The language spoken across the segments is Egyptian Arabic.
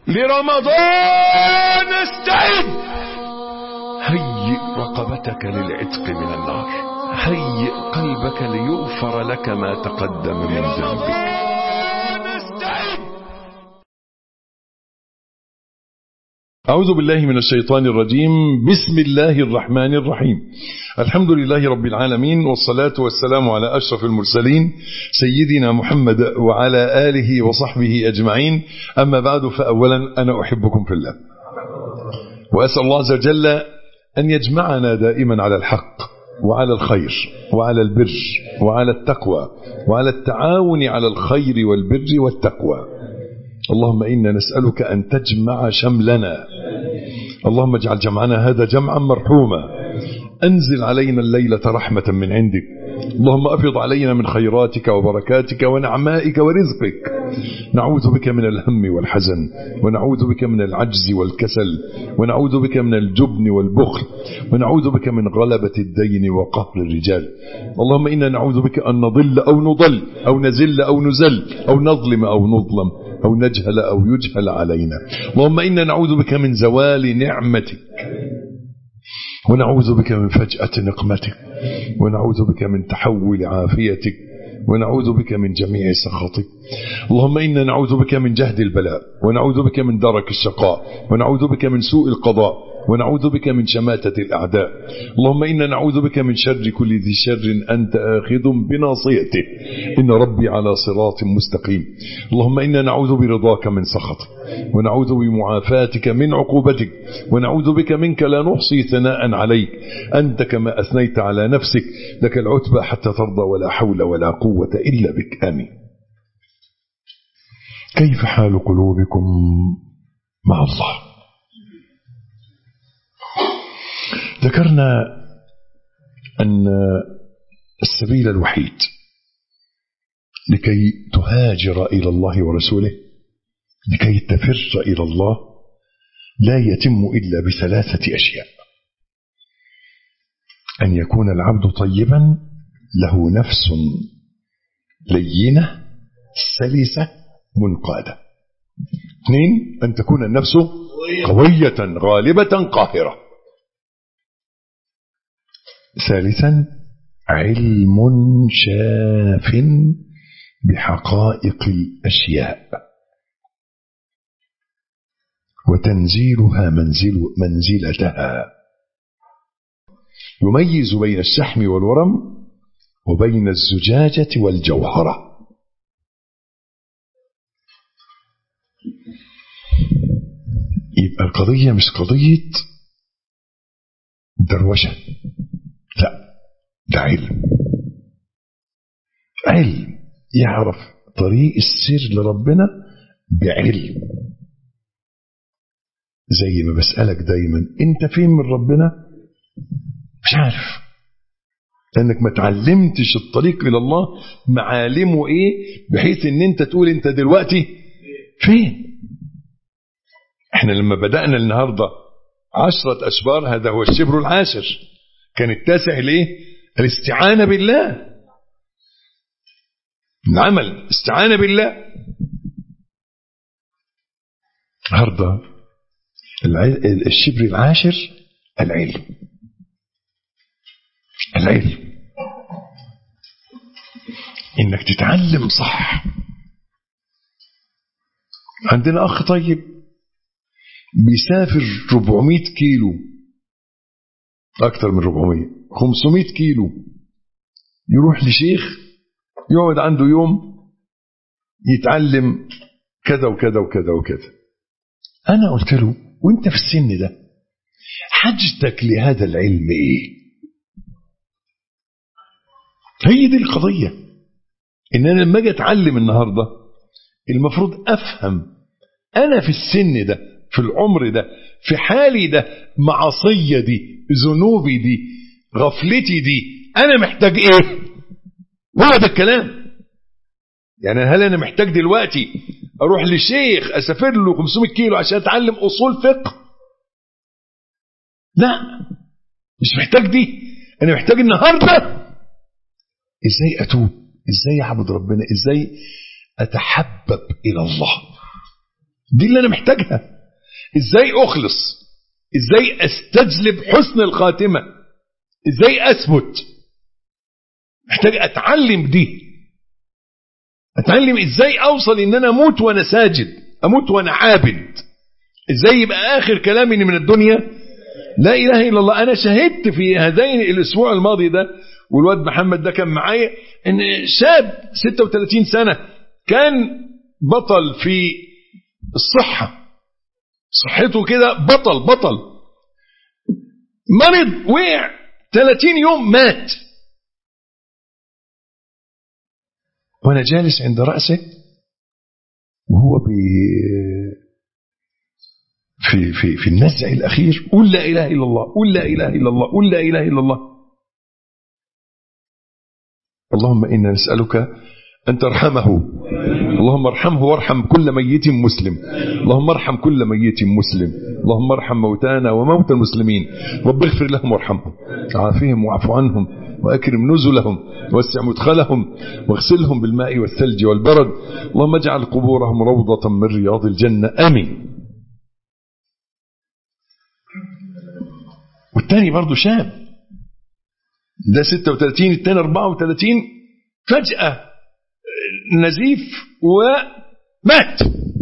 لرمضان استعد هيئ رقبتك للعتق من النار هيئ قلبك ليغفر لك ما تقدم من ذنبك أعوذ بالله من الشيطان الرجيم بسم الله الرحمن الرحيم الحمد لله رب العالمين والصلاة والسلام على أشرف المرسلين سيدنا محمد وعلى آله وصحبه أجمعين أما بعد فأولا أنا أحبكم في الله وأسأل الله عز وجل أن يجمعنا دائما على الحق وعلى الخير وعلى البر وعلى التقوى وعلى التعاون على الخير والبر والتقوى اللهم إنا نسألك أن تجمع شملنا اللهم اجعل جمعنا هذا جمعا مرحوما أنزل علينا الليلة رحمة من عندك اللهم أفض علينا من خيراتك وبركاتك ونعمائك ورزقك نعوذ بك من الهم والحزن ونعوذ بك من العجز والكسل ونعوذ بك من الجبن والبخل ونعوذ بك من غلبة الدين وقهر الرجال اللهم إنا نعوذ بك أن نضل أو نضل أو نزل أو نزل أو نظلم أو نظلم أو نجهل أو يجهل علينا اللهم إنا نعوذ بك من زوال نعمتك ونعوذ بك من فجأة نقمتك ونعوذ بك من تحول عافيتك ونعوذ بك من جميع سخطك اللهم إنا نعوذ بك من جهد البلاء ونعوذ بك من درك الشقاء ونعوذ بك من سوء القضاء ونعوذ بك من شماتة الأعداء اللهم إنا نعوذ بك من شر كل ذي شر أنت آخذ بناصيته إن ربي على صراط مستقيم اللهم إنا نعوذ برضاك من سخطك ونعوذ بمعافاتك من عقوبتك ونعوذ بك منك لا نحصي ثناء عليك أنت كما أثنيت على نفسك لك العتبى حتى ترضى ولا حول ولا قوة إلا بك آمين كيف حال قلوبكم مع الله ذكرنا أن السبيل الوحيد لكي تهاجر إلى الله ورسوله لكي تفر إلى الله لا يتم إلا بثلاثة أشياء أن يكون العبد طيبا له نفس لينة سلسة منقادة اثنين أن تكون النفس قوية غالبة قاهرة ثالثا علم شاف بحقائق الأشياء وتنزيلها منزل منزلتها يميز بين الشحم والورم وبين الزجاجة والجوهرة يبقى القضية مش قضية دروشة لا ده علم علم يعرف طريق السير لربنا بعلم زي ما بسألك دايما انت فين من ربنا مش عارف لانك ما تعلمتش الطريق الى الله معالمه ايه بحيث ان انت تقول انت دلوقتي فين احنا لما بدأنا النهاردة عشرة اشبار هذا هو الشبر العاشر كان التاسع ليه الاستعانة بالله العمل استعانة بالله النهارده الشبر العاشر العلم العلم انك تتعلم صح عندنا اخ طيب بيسافر 400 كيلو اكتر من 400 500 كيلو يروح لشيخ يقعد عنده يوم يتعلم كذا وكذا وكذا وكذا انا قلت له وانت في السن ده حاجتك لهذا العلم ايه هي دي القضية ان انا لما اجي اتعلم النهاردة المفروض افهم انا في السن ده في العمر ده في حالي ده معصية دي ذنوبي دي غفلتي دي انا محتاج ايه هو ده الكلام يعني هل انا محتاج دلوقتي اروح لشيخ اسافر له 500 كيلو عشان اتعلم اصول فقه لا مش محتاج دي انا محتاج النهارده ازاي اتوب ازاي اعبد ربنا ازاي اتحبب الى الله دي اللي انا محتاجها ازاي اخلص ازاي استجلب حسن الخاتمة ازاي اثبت محتاج اتعلم دي اتعلم ازاي اوصل ان انا اموت وانا ساجد اموت وانا عابد ازاي يبقى اخر كلامي من الدنيا لا اله الا الله انا شهدت في هذين الاسبوع الماضي ده والواد محمد ده كان معايا ان شاب 36 سنة كان بطل في الصحة صحته كده بطل بطل مرض وقع 30 يوم مات وانا جالس عند رأسه وهو بي في في في النزع الاخير قل لا اله الا الله قل لا اله الا الله قل لا اله الا الله اللهم انا نسالك ان ترحمه اللهم ارحمه وارحم كل ميت مسلم اللهم ارحم كل ميت مسلم اللهم ارحم موتانا وموتى المسلمين رب اغفر لهم وارحمهم عافهم واعف عنهم واكرم نزلهم ووسع مدخلهم واغسلهم بالماء والثلج والبرد اللهم اجعل قبورهم روضة من رياض الجنة امين والتاني برضه شاب ده 36 التاني 34 فجأة نزيف ومات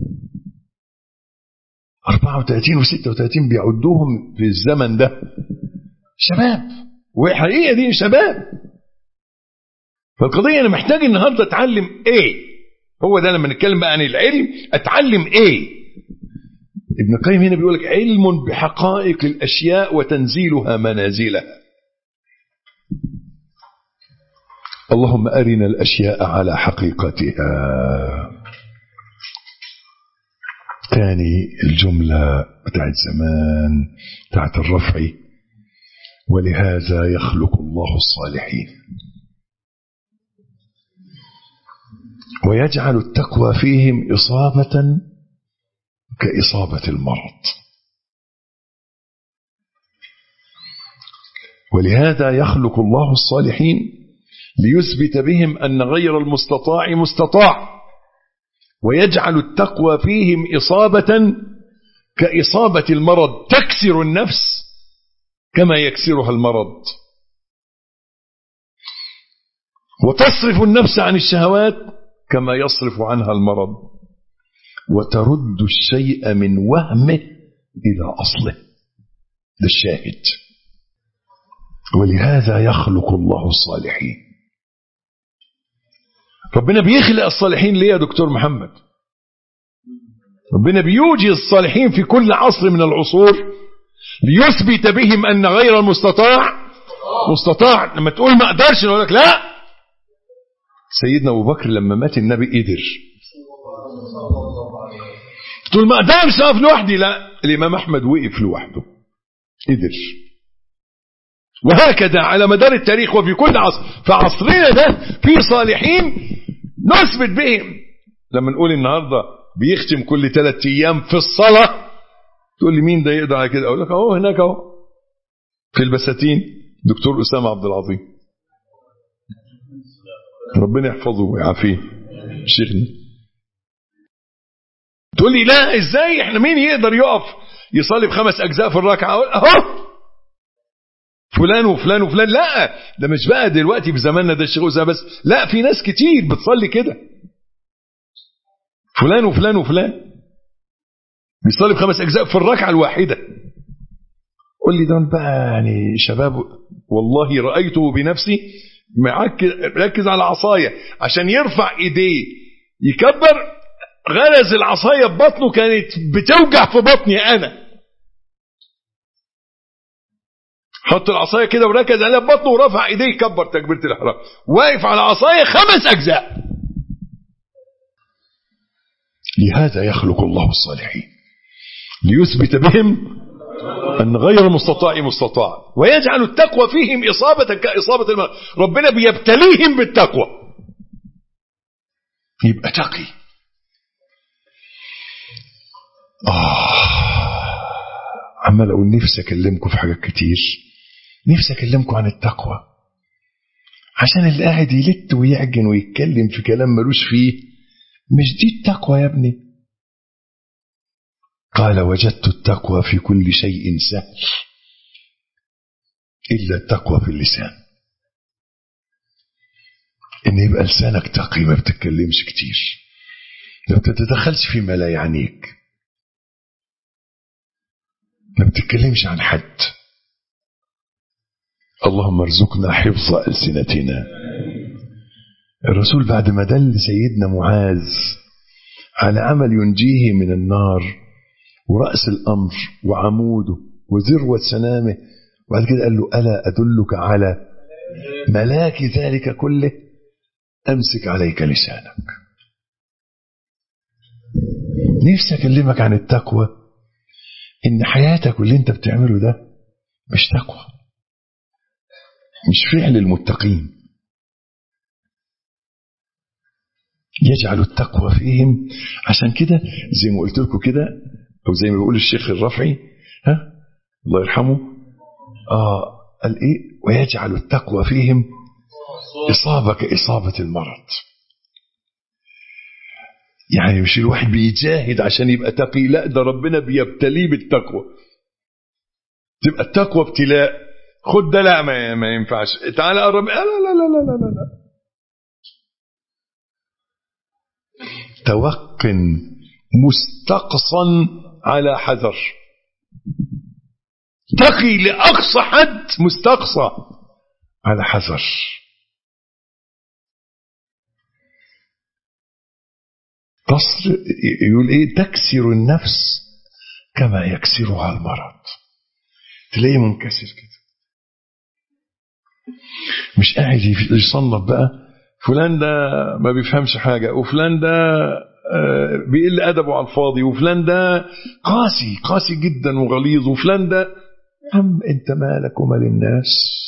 34 و36 بيعدوهم في الزمن ده شباب وحقيقة دي شباب فالقضية أنا محتاج النهاردة أتعلم إيه هو ده لما نتكلم بقى عن العلم أتعلم إيه ابن القيم هنا بيقول لك علم بحقائق الأشياء وتنزيلها منازلها اللهم أرنا الأشياء على حقيقتها تاني الجملة بتاعت زمان بتاعت الرفع ولهذا يخلق الله الصالحين ويجعل التقوى فيهم إصابة كإصابة المرض ولهذا يخلق الله الصالحين ليثبت بهم أن غير المستطاع مستطاع ويجعل التقوى فيهم إصابة كإصابة المرض تكسر النفس كما يكسرها المرض وتصرف النفس عن الشهوات كما يصرف عنها المرض وترد الشيء من وهمه إلى أصله ده الشاهد ولهذا يخلق الله الصالحين ربنا بيخلق الصالحين ليه يا دكتور محمد ربنا بيوجد الصالحين في كل عصر من العصور ليثبت بهم أن غير المستطاع مستطاع لما تقول ما أقدرش نقول لك لا سيدنا أبو بكر لما مات النبي قدر تقول ما أقدرش أقف لوحدي لا الإمام أحمد وقف لوحده قدر وهكذا على مدار التاريخ وفي كل عصر فعصرنا ده في صالحين نثبت بهم لما نقول النهاردة بيختم كل ثلاثة أيام في الصلاة تقول لي مين ده يقدر على كده أقول لك أهو هناك أهو في البساتين دكتور أسامة عبد العظيم ربنا يحفظه ويعافيه شيخنا تقول لي لا ازاي احنا مين يقدر يقف يصلي بخمس اجزاء في الركعه اهو فلان وفلان وفلان لا ده مش بقى دلوقتي في زماننا ده الشيخ بس لا في ناس كتير بتصلي كده فلان وفلان وفلان بيصلي بخمس اجزاء في الركعه الواحده قول لي دول بقى يعني شباب والله رايته بنفسي مركز على عصايه عشان يرفع ايديه يكبر غرز العصايه ببطنه كانت بتوجع في بطني انا حط العصايه كده وركز عليها ببطنه ورفع ايديه يكبر تكبيره الاحرام واقف على عصايه خمس اجزاء لهذا يخلق الله الصالحين ليثبت بهم أن غير المستطاع مستطاع ويجعل التقوى فيهم إصابة كإصابة المرض ربنا بيبتليهم بالتقوى يبقى تقي آه عمال أقول نفسي أكلمكم في حاجات كتير نفسي أكلمكم عن التقوى عشان اللي قاعد يلت ويعجن ويتكلم في كلام ملوش فيه مش دي التقوى يا ابني قال وجدت التقوى في كل شيء سهل إلا التقوى في اللسان إن يبقى لسانك تقي ما بتتكلمش كتير ما بتتدخلش فيما لا يعنيك ما بتتكلمش عن حد اللهم ارزقنا حفظ ألسنتنا الرسول بعد ما دل سيدنا معاذ على عمل ينجيه من النار ورأس الأمر وعموده وذروة سنامه وبعد كده قال له ألا أدلك على ملاك ذلك كله أمسك عليك لسانك نفسي أكلمك عن التقوى إن حياتك واللي أنت بتعمله ده مش تقوى مش فعل المتقين يجعل التقوى فيهم عشان كده زي ما قلت لكم كده أو زي ما بيقول الشيخ الرفعي ها الله يرحمه آه قال إيه ويجعل التقوى فيهم إصابة كإصابة المرض يعني مش الواحد بيجاهد عشان يبقى تقي لا ده ربنا بيبتليه بالتقوى تبقى التقوى ابتلاء خد ده لا ما, ما ينفعش تعالى قرب لا لا لا لا لا لا, لا. توق مستقصا على حذر تقي لأقصى حد مستقصى على حذر تصر يقول ايه تكسر النفس كما يكسرها المرض تلاقيه منكسر كده مش قاعد يصنف بقى فلان ده ما بيفهمش حاجة وفلان ده بيقل أدبه على الفاضي وفلان ده قاسي قاسي جدا وغليظ وفلان ده عم انت مالك ومال الناس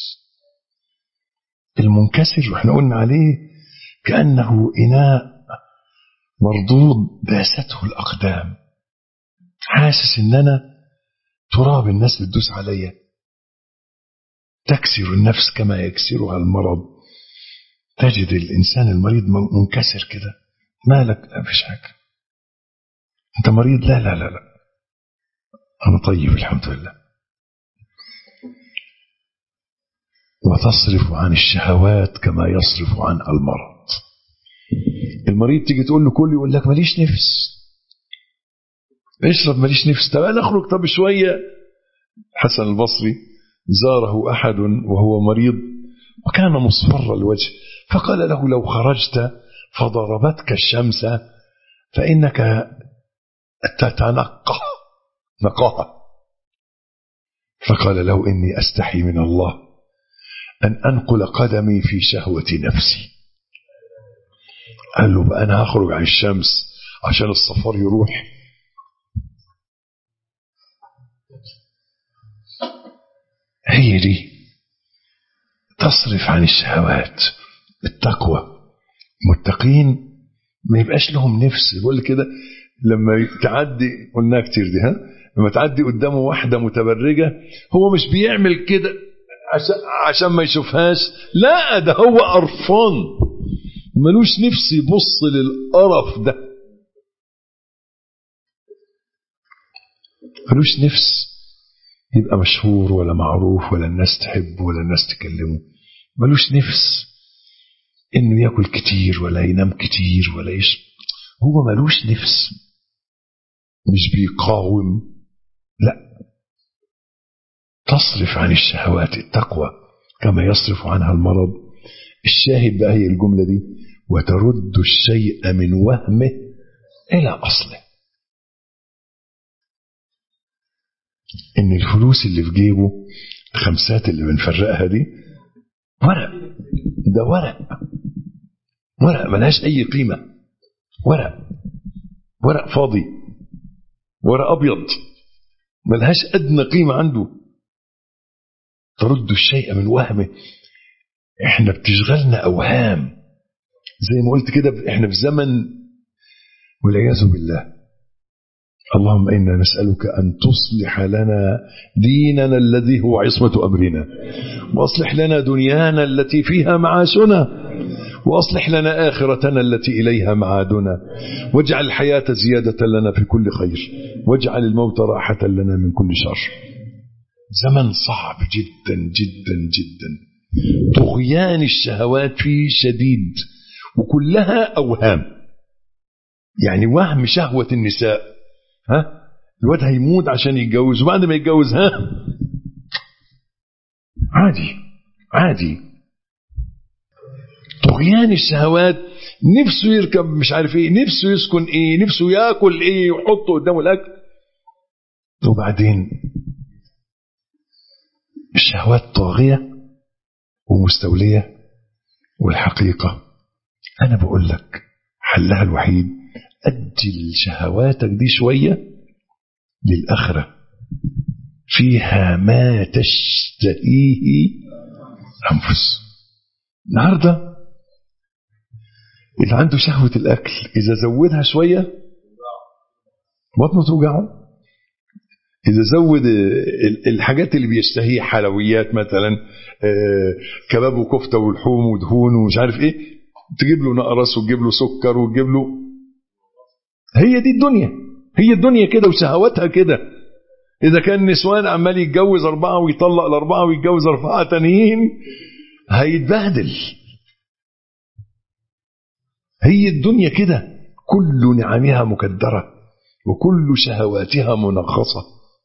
المنكسر واحنا قلنا عليه كأنه إناء مردود داسته الأقدام حاسس إن أنا تراب الناس بتدوس عليا تكسر النفس كما يكسرها المرض تجد الإنسان المريض منكسر كده مالك لا فيش حاجة أنت مريض لا لا لا لا أنا طيب الحمد لله وتصرف عن الشهوات كما يصرف عنها المرض المريض تيجي تقول له كل يقول لك ماليش نفس اشرب ماليش نفس طب انا اخرج طب شويه حسن البصري زاره احد وهو مريض وكان مصفر الوجه فقال له لو خرجت فضربتك الشمس فانك تتنقى نقاها فقال له اني استحي من الله ان انقل قدمي في شهوه نفسي قال له بقى انا هخرج عن الشمس عشان الصفار يروح هي دي تصرف عن الشهوات التقوى متقين ما يبقاش لهم نفس بقول كده لما تعدي قلناها كتير دي ها لما تعدي قدامه واحدة متبرجة هو مش بيعمل كده عشان, عشان ما يشوفهاش لا ده هو قرفان ملوش نفس يبص للقرف ده ملوش نفس يبقى مشهور ولا معروف ولا الناس تحبه ولا الناس تكلمه ملوش نفس انه ياكل كتير ولا ينام كتير ولا يشرب هو ملوش نفس مش بيقاوم لا تصرف عن الشهوات التقوى كما يصرف عنها المرض الشاهد بقى هي الجملة دي وترد الشيء من وهمه إلى أصله إن الفلوس اللي في جيبه الخمسات اللي بنفرقها دي ورق ده ورق ورق ملهاش أي قيمة ورق ورق فاضي ورق أبيض ملهاش أدنى قيمة عنده ترد الشيء من وهمه احنا بتشغلنا أوهام زي ما قلت كده احنا في زمن والعياذ بالله اللهم إنا نسألك أن تصلح لنا ديننا الذي هو عصمة أمرنا واصلح لنا دنيانا التي فيها معاشنا وأصلح لنا آخرتنا التي إليها معادنا واجعل الحياة زيادة لنا في كل خير واجعل الموت راحة لنا من كل شر زمن صعب جدا جدا جدا طغيان الشهوات فيه شديد وكلها أوهام يعني وهم شهوة النساء ها الواد هيموت عشان يتجوز وبعد ما يتجوز ها عادي عادي طغيان الشهوات نفسه يركب مش عارف ايه نفسه يسكن ايه نفسه ياكل ايه يحطه قدامه الاكل وبعدين الشهوات طاغية ومستولية والحقيقة أنا بقول لك حلها الوحيد أجل شهواتك دي شوية للآخرة فيها ما تشتهيه أنفس النهاردة اللي عنده شهوة الأكل إذا زودها شوية بطنه توجعه إذا زود الحاجات اللي بيشتهيها حلويات مثلا كباب وكفتة ولحوم ودهون ومش عارف إيه تجيب له نقرس وتجيب له سكر وتجيب له هي دي الدنيا هي الدنيا كده وشهواتها كده إذا كان نسوان عمال يتجوز أربعة ويطلق الأربعة ويتجوز أربعة تانيين هيتبهدل هي الدنيا كده كل نعمها مكدرة وكل شهواتها منغصة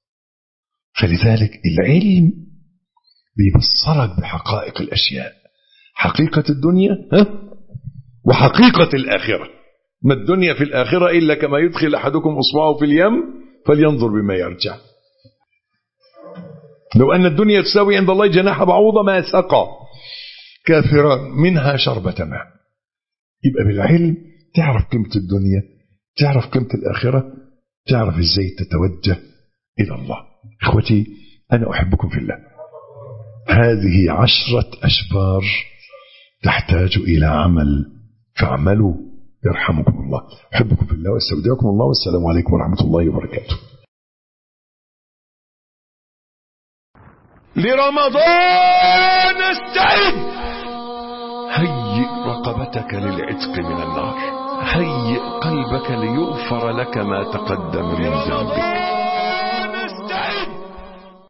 فلذلك العلم بيبصرك بحقائق الأشياء حقيقة الدنيا ها؟ وحقيقة الآخرة ما الدنيا في الآخرة إلا كما يدخل أحدكم أصبعه في اليم فلينظر بما يرجع لو أن الدنيا تساوي عند الله جناح بعوضة ما سقى كافرا منها شربة ماء يبقى بالعلم تعرف قيمة الدنيا تعرف قيمة الآخرة تعرف ازاي تتوجه إلى الله إخوتي أنا أحبكم في الله هذه عشرة أشبار تحتاج إلى عمل فاعملوا يرحمكم الله أحبكم في الله واستودعكم الله والسلام عليكم ورحمة الله وبركاته لرمضان استعد هيئ رقبتك للعتق من النار هيئ قلبك ليغفر لك ما تقدم من ذنبك